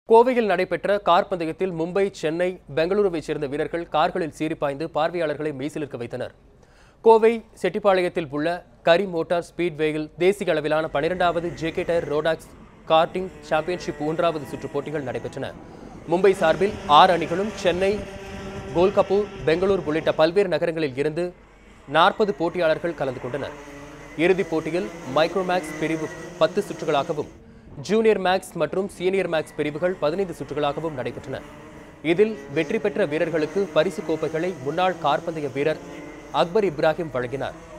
கோவையில் நடைபெற்ற கார் பந்தயத்தில் மும்பை சென்னை பெங்களூருவைச் சேர்ந்த வீரர்கள் கார்களில் சீறிப்பாய்ந்து பார்வையாளர்களை மெய்சிலிருக்க வைத்தனர் கோவை செட்டிப்பாளையத்தில் உள்ள கரி மோட்டார் ஸ்பீட்வேயில் தேசிய அளவிலான பனிரெண்டாவது JK tyre Rotax karting championship மூன்றாவது சுற்று போட்டிகள் நடைபெற்றன மும்பை சார்பில் ஆறு அணிகளும் சென்னை கோல்கப்பூர் பெங்களூர் உள்ளிட்ட பல்வேறு நகரங்களில் இருந்து நாற்பது போட்டியாளர்கள் கலந்து கொண்டனர் இறுதிப் போட்டியில் மைக்ரோமேக்ஸ் பிரிவு பத்து சுற்றுகளாகவும் ஜூனியர் மேக்ஸ் மற்றும் சீனியர் மேக்ஸ் பிரிவுகள் பதினைந்து சுற்றுகளாகவும் நடைபெற்றன இதில் வெற்றி பெற்ற வீரர்களுக்கு பரிசு கோப்பைகளை முன்னாள் கார்பந்தய வீரர் அக்பர் இப்ராஹிம் வழங்கினார்